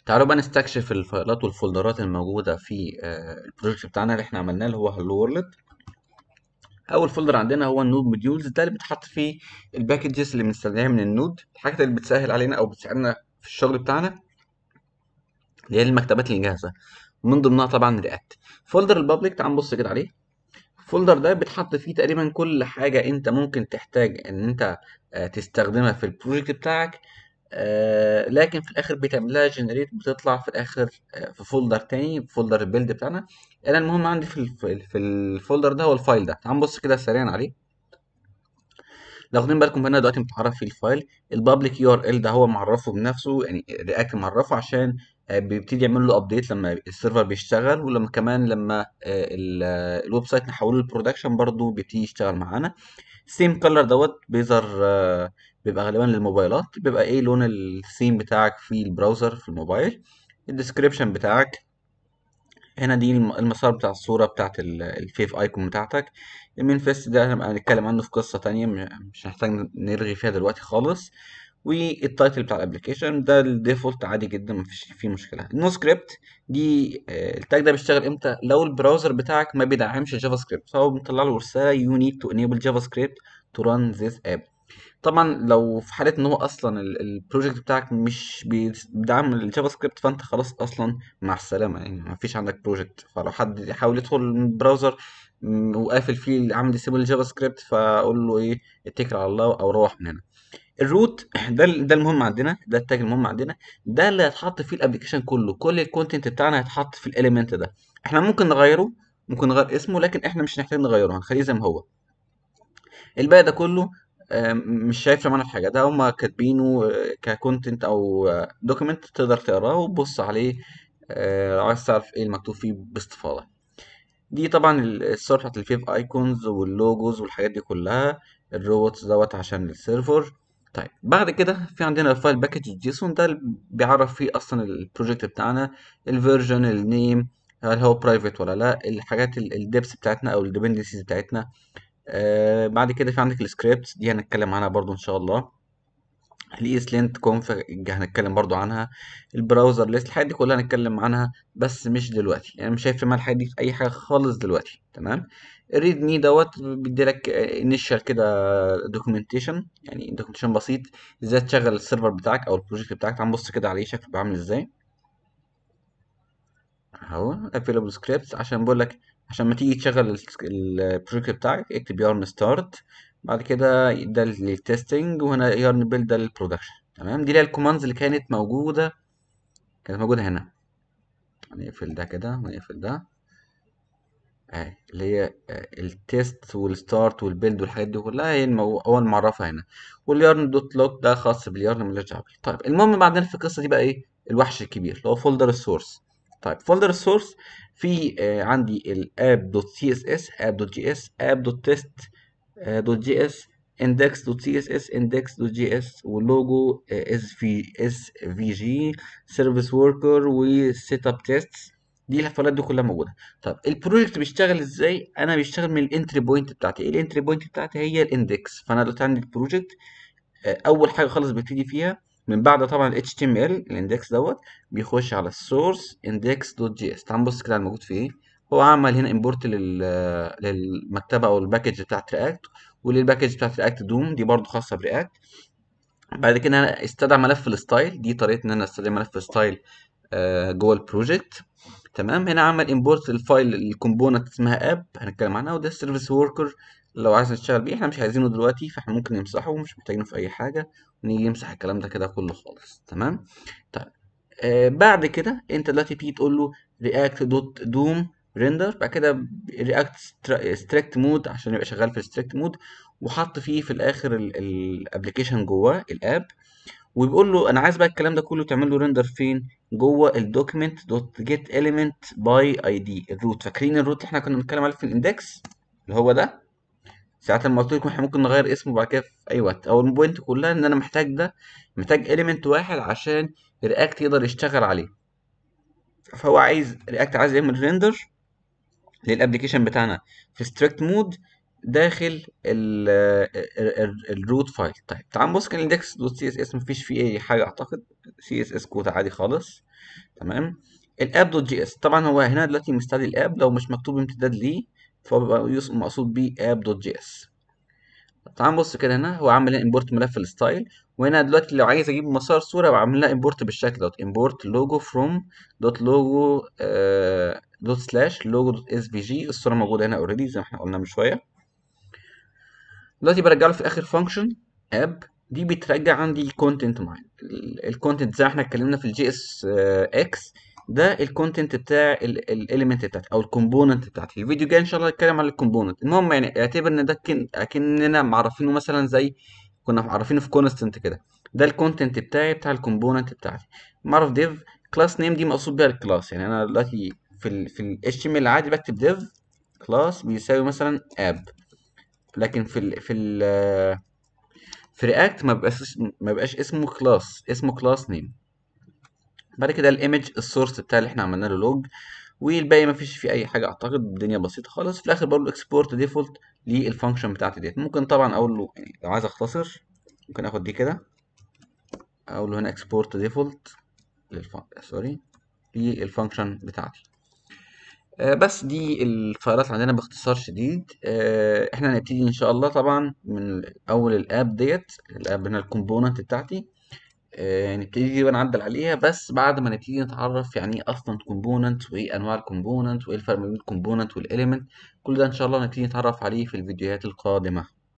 تعالوا بقى نستكشف الفايلات والفولدرات الموجودة في آه، البروجكت بتاعنا اللي احنا عملناه اللي هو هلو وورلد أول فولدر عندنا هو النود موديولز ده اللي بتحط فيه الباكجز اللي بنستخدمها من النود الحاجات اللي بتسهل علينا أو بتساعدنا في الشغل بتاعنا اللي هي المكتبات اللي جاهزة من ضمنها طبعا رياكت فولدر البابليك تعال نبص كده عليه الفولدر ده بتحط فيه تقريبا كل حاجة انت ممكن تحتاج ان انت آه، تستخدمها في البروجكت بتاعك آه، لكن في الاخر بيتعمل لها جنريت بتطلع في الاخر آه، في فولدر تاني فولدر البيلد بتاعنا انا المهم عندي في الف- في الفولدر ده هو الفايل ده تعال نبص كده سريعا عليه لو واخدين بالكم هنا دلوقتي متعرف في الفايل البابليك يو ار ال ده هو معرفه بنفسه يعني رياكت معرفه عشان آه، بيبتدي يعمل له ابديت لما السيرفر بيشتغل ولما كمان لما آه، ال- آه، الويب سايت نحوله للبرودكشن برضه بيبتدي يشتغل معانا السيم كلر دوت بيظهر آه، بيبقى غالبا للموبايلات بيبقى ايه لون الثيم بتاعك في البراوزر في الموبايل الديسكريبشن بتاعك هنا دي الم- المسار بتاع الصورة بتاعت ال- الفيف ايكون بتاعتك المين فيست ده هنبقى هنتكلم عنه في قصة تانية م- مش هنحتاج نرغي فيها دلوقتي خالص والتايتل بتاع الابلكيشن ده الديفولت عادي جدا مفيش فيه مشكلة النو سكريبت دي آه، التاج ده بيشتغل امتى لو البراوزر بتاعك ما بيدعمش الجافا سكريبت فهو بيطلع له رسالة يو نيد تو انيبل جافا سكريبت تو ران ذيس اب طبعا لو في حاله ان هو اصلا ال- البروجكت بتاعك مش بيدعم الجافا سكريبت فانت خلاص اصلا مع السلامه يعني ما فيش عندك بروجكت فلو حد يحاول يدخل البراوزر م، وقافل فيه عامل ديسيبل الجافا سكريبت فاقول له ايه اتكل على الله او روح من هنا الروت ده ال- ده المهم عندنا ده التاج المهم عندنا ده اللي هيتحط فيه الابلكيشن كله كل الكونتنت بتاعنا هيتحط في الاليمنت ده احنا ممكن نغيره ممكن نغير اسمه لكن احنا مش هنحتاج نغيره هنخليه زي ما هو الباقي ده كله آه، مش شايف معانا في حاجه ده هما كاتبينه آه، ككونتنت او دوكيمنت تقدر تقراه وتبص عليه آه، لو عايز تعرف ايه المكتوب فيه باستفاضه دي طبعا ال- الصور بتاعت الفيف ايكونز واللوجوز والحاجات دي كلها الروبوتس دوت عشان السيرفر طيب بعد كده في عندنا الفايل باكج جيسون ده اللي بيعرف فيه اصلا البروجكت بتاعنا الفيرجن النيم هل هو برايفت ولا لا الحاجات الديبس بتاعتنا او الديبندنسيز بتاعتنا آه بعد كده في عندك السكريبت دي هنتكلم عنها برضو ان شاء الله الايس لينت كونف هنتكلم برضو عنها البراوزر ليست الحاجات دي كلها هنتكلم عنها بس مش دلوقتي يعني مش هيفرق معايا الحاجات دي في اي حاجه خالص دلوقتي تمام الريد مي دوت بيدي لك انيشال كده دوكيومنتيشن يعني دوكيومنتيشن بسيط ازاي تشغل السيرفر بتاعك او البروجكت بتاعك تعال نبص كده عليه شكله بيعمل ازاي اهو available scripts عشان بقول لك عشان ما تيجي تشغل ال- البروجكت بتاعك اكتب yarn start بعد كده ده للتستنج وهنا yarn build ده للبرودكشن تمام دي اللي هي الكوماندز اللي كانت موجوده كانت موجوده هنا هنقفل ده كده ونقفل ده اهي اللي هي التيست والستارت والبيلد والحاجات دي كلها هي المو... هو المعرفه هنا واليارن دوت لوك ده خاص باليارن مالناش دعوه بيه. طيب المهم بعدين في القصه دي بقى ايه الوحش الكبير اللي هو فولدر السورس طيب فولدر السورس في آه عندي الاب دوت سي اس اس اب دوت جي اس اب دوت تيست دوت جي اس index دوت سي اس اس index دوت جي اس واللوجو اس في اس في جي سيرفيس وركر وسيت اب تيست دي الفايلات دي كلها موجوده طب البروجكت بيشتغل ازاي انا بيشتغل من الانتري بوينت بتاعتي ايه الانتري بوينت بتاعتي هي الاندكس فانا دلوقتي عندي البروجكت آه، اول حاجه خالص ببتدي فيها من بعد طبعا ال HTML الاندكس دوت بيخش على السورس index.js تعال نبص كده على الموجود فيه ايه هو عمل هنا امبورت لل للمكتبه او الباكج بتاعت رياكت وللباكج بتاعت رياكت دوم دي برضو خاصه برياكت بعد كده انا استدعى ملف الستايل دي طريقه ان انا استدعي ملف ستايل آه، جوه البروجكت تمام هنا عمل امبورت الفايل الكومبوننت اسمها اب هنتكلم عنها وده السيرفيس وركر لو عايز نشتغل بيه احنا مش عايزينه دلوقتي فاحنا ممكن نمسحه ومش محتاجينه في اي حاجه ونيجي نمسح الكلام ده كده كله خالص تمام طيب آه بعد كده انت دلوقتي تيجي تقول له رياكت دوت دوم ريندر بعد كده رياكت ستريكت مود عشان يبقى شغال في الستريكت مود وحط فيه في الاخر الابلكيشن جواه الاب وبيقول له انا عايز بقى الكلام ده كله تعمل له ريندر فين جوه الدوكيمنت دوت جيت اليمنت باي اي دي الروت فاكرين الروت اللي احنا كنا بنتكلم عليه في الاندكس اللي هو ده ساعات لما قلت لكم احنا ممكن نغير اسمه بعد كده في اي وقت او البوينت كلها ان انا محتاج ده محتاج اليمنت واحد عشان رياكت يقدر يشتغل عليه فهو عايز رياكت عايز يعمل ريندر للابلكيشن بتاعنا في ستريكت مود داخل الروت فايل طيب تعال نبص كده الاندكس دوت سي اس اس مفيش فيه اي حاجه اعتقد سي اس اس كود عادي خالص تمام الاب دوت جي اس طبعا هو هنا دلوقتي مستدعي الاب لو مش مكتوب امتداد ليه فهو بيبقى يص- مقصود بيه اب دوت جي اس تعال نبص كده هنا هو عامل امبورت ملف الستايل وهنا دلوقتي لو عايز اجيب مسار صوره بعمل لها امبورت بالشكل دوت امبورت لوجو فروم دوت لوجو دوت سلاش لوجو دوت اس في جي الصوره موجوده هنا اوريدي زي ما احنا قلنا من شويه دلوقتي برجع له في اخر فانكشن اب دي بترجع عندي كونتنت معين الكونتنت زي ما احنا اتكلمنا في الجي اس اكس ده الكونتنت بتاع الاليمنت بتاعتي او الكومبوننت بتاعتي الفيديو جاي ان شاء الله هنتكلم عن الكومبوننت المهم يعني اعتبر ان ده كن اكننا معرفينه مثلا زي كنا معرفينه في كونستنت كده ده الكونتنت بتاعي بتاع الكومبوننت بتاعتي معرف ديف كلاس نيم دي مقصود بيها الكلاس يعني انا دلوقتي في ال في ال HTML العادي بكتب ديف كلاس بيساوي مثلا اب لكن في ال في ال في رياكت ما بيبقاش ما بيبقاش اسمه كلاس اسمه كلاس نيم بعد كده الايمج السورس بتاع اللي احنا عملنا له لوج والباقي ما فيش فيه اي حاجه اعتقد الدنيا بسيطه خالص في الاخر بقول له اكسبورت ديفولت للفانكشن بتاعتي ديت ممكن طبعا اقول له يعني لو عايز اختصر ممكن اخد دي كده اقول له هنا اكسبورت ديفولت للف... سوري للفانكشن بتاعتي آه، بس دي الفايلات عندنا باختصار شديد آه، احنا هنبتدي ان شاء الله طبعا من اول الاب ديت الاب هنا الكومبوننت بتاعتي آه، نبتدي بقى نعدل عليها بس بعد ما نبتدي نتعرف يعني ايه اصلا كومبوننت وايه انواع الكومبوننت وايه الفرق بين الكومبوننت والاليمنت كل ده ان شاء الله نبتدي نتعرف عليه في الفيديوهات القادمه